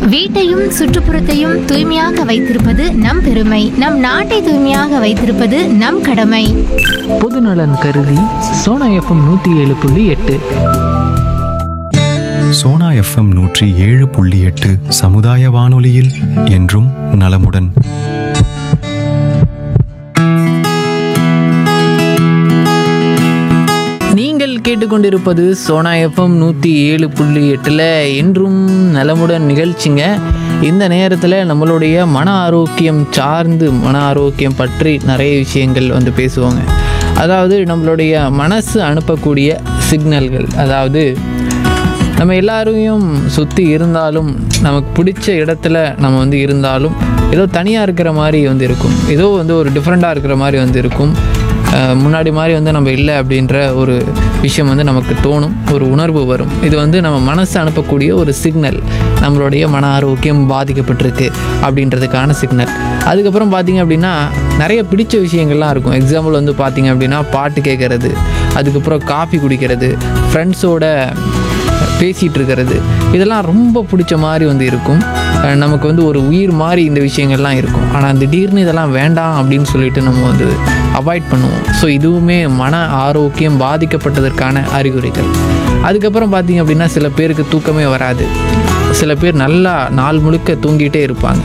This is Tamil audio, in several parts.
வீட்டையும் சுற்றுப்புறத்தையும் தூய்மையாக வைத்திருப்பது நம் பெருமை நம் நாட்டை தூய்மையாக வைத்திருப்பது நம் கடமை பொதுநலன் கருதி சோனா எஃப்எம் நூற்றி ஏழு புள்ளி எட்டு சோனா எஃப்எம் நூற்றி ஏழு புள்ளி எட்டு சமுதாய வானொலியில் என்றும் நலமுடன் நீங்கள் கேட்டுக்கொண்டிருப்பது சோனா எஃப்எம் நூற்றி ஏழு புள்ளி எட்டில் என்றும் நலமுடன் நிகழ்ச்சிங்க இந்த நேரத்தில் நம்மளுடைய மன ஆரோக்கியம் சார்ந்து மன ஆரோக்கியம் பற்றி நிறைய விஷயங்கள் வந்து பேசுவாங்க அதாவது நம்மளுடைய மனசு அனுப்பக்கூடிய சிக்னல்கள் அதாவது நம்ம எல்லாரையும் சுற்றி இருந்தாலும் நமக்கு பிடிச்ச இடத்துல நம்ம வந்து இருந்தாலும் ஏதோ தனியாக இருக்கிற மாதிரி வந்து இருக்கும் ஏதோ வந்து ஒரு டிஃப்ரெண்ட்டாக இருக்கிற மாதிரி வந்து இருக்கும் அஹ் முன்னாடி மாதிரி வந்து நம்ம இல்லை அப்படின்ற ஒரு விஷயம் வந்து நமக்கு தோணும் ஒரு உணர்வு வரும் இது வந்து நம்ம மனசு அனுப்பக்கூடிய ஒரு சிக்னல் நம்மளுடைய மன ஆரோக்கியம் பாதிக்கப்பட்டிருக்கு அப்படின்றதுக்கான சிக்னல் அதுக்கப்புறம் பார்த்தீங்க அப்படின்னா நிறைய பிடிச்ச விஷயங்கள்லாம் இருக்கும் எக்ஸாம்பிள் வந்து பார்த்தீங்க அப்படின்னா பாட்டு கேட்குறது அதுக்கப்புறம் காஃபி குடிக்கிறது ஃப்ரெண்ட்ஸோட பேசிகிட்டு இருக்கிறது இதெல்லாம் ரொம்ப பிடிச்ச மாதிரி வந்து இருக்கும் அஹ் நமக்கு வந்து ஒரு உயிர் மாதிரி இந்த விஷயங்கள்லாம் இருக்கும் ஆனால் திடீர்னு இதெல்லாம் வேண்டாம் அப்படின்னு சொல்லிட்டு நம்ம வந்து அவாய்ட் பண்ணுவோம் ஸோ இதுவுமே மன ஆரோக்கியம் பாதிக்கப்பட்டதற்கான அறிகுறிகள் அதுக்கப்புறம் பார்த்தீங்க அப்படின்னா சில பேருக்கு தூக்கமே வராது சில பேர் நல்லா நாள் முழுக்க தூங்கிட்டே இருப்பாங்க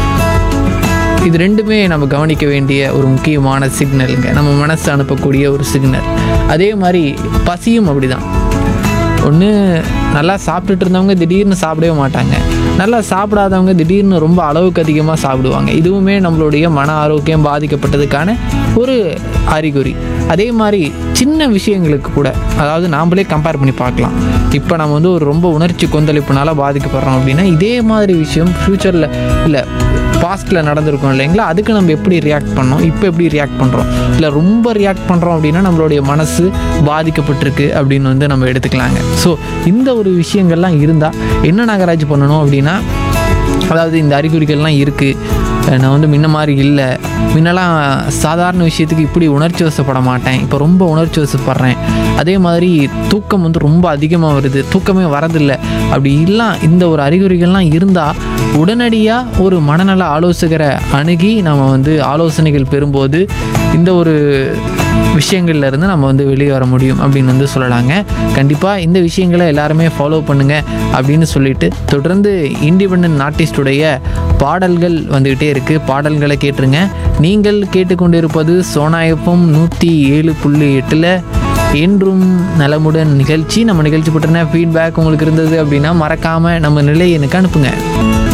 இது ரெண்டுமே நம்ம கவனிக்க வேண்டிய ஒரு முக்கியமான சிக்னலுங்க நம்ம மனசு அனுப்பக்கூடிய ஒரு சிக்னல் அதே மாதிரி பசியும் அப்படிதான் ஒன்று நல்லா சாப்பிட்டுட்டு இருந்தவங்க திடீர்னு சாப்பிடவே மாட்டாங்க நல்லா சாப்பிடாதவங்க திடீர்னு ரொம்ப அளவுக்கு அதிகமாக சாப்பிடுவாங்க இதுவுமே நம்மளுடைய மன ஆரோக்கியம் பாதிக்கப்பட்டதுக்கான ஒரு அறிகுறி அதே மாதிரி சின்ன விஷயங்களுக்கு கூட அதாவது நாமளே கம்பேர் பண்ணி பார்க்கலாம் இப்போ நம்ம வந்து ஒரு ரொம்ப உணர்ச்சி கொந்தளிப்புனால பாதிக்கப்படுறோம் அப்படின்னா இதே மாதிரி விஷயம் ஃப்யூச்சரில் இல்லை பாஸ்ட்டில் நடந்திருக்கும் இல்லைங்களா அதுக்கு நம்ம எப்படி ரியாக்ட் பண்ணோம் இப்போ எப்படி ரியாக்ட் பண்ணுறோம் இல்லை ரொம்ப ரியாக்ட் பண்ணுறோம் அப்படின்னா நம்மளுடைய மனசு பாதிக்கப்பட்டிருக்கு அப்படின்னு வந்து நம்ம எடுத்துக்கலாங்க ஸோ இந்த ஒரு விஷயங்கள்லாம் இருந்தால் என்ன நாகராஜ் பண்ணணும் அப்படின்னா அதாவது இந்த அறிகுறிகள்லாம் இருக்குது நான் வந்து முன்ன மாதிரி இல்லை முன்னெல்லாம் சாதாரண விஷயத்துக்கு இப்படி உணர்ச்சி வசப்பட மாட்டேன் இப்போ ரொம்ப உணர்ச்சி வசப்படுறேன் அதே மாதிரி தூக்கம் வந்து ரொம்ப அதிகமாக வருது தூக்கமே வரதில்லை அப்படி இல்லாம் இந்த ஒரு அறிகுறிகள்லாம் இருந்தால் உடனடியாக ஒரு மனநல ஆலோசகரை அணுகி நம்ம வந்து ஆலோசனைகள் பெறும்போது இந்த ஒரு விஷயங்கள்ல இருந்து நம்ம வந்து வெளியே வர முடியும் அப்படின்னு வந்து சொல்லலாங்க கண்டிப்பாக இந்த விஷயங்களை எல்லாருமே ஃபாலோ பண்ணுங்க அப்படின்னு சொல்லிட்டு தொடர்ந்து இண்டிபெண்ட் ஆர்டிஸ்டுடைய பாடல்கள் வந்துக்கிட்டே இருக்குது பாடல்களை கேட்டுருங்க நீங்கள் கேட்டுக்கொண்டிருப்பது சோனாயப்பம் நூற்றி ஏழு புள்ளி எட்டில் என்றும் நலமுடன் நிகழ்ச்சி நம்ம நிகழ்ச்சி பற்றின ஃபீட்பேக் உங்களுக்கு இருந்தது அப்படின்னா மறக்காமல் நம்ம நிலையனுக்கு அனுப்புங்க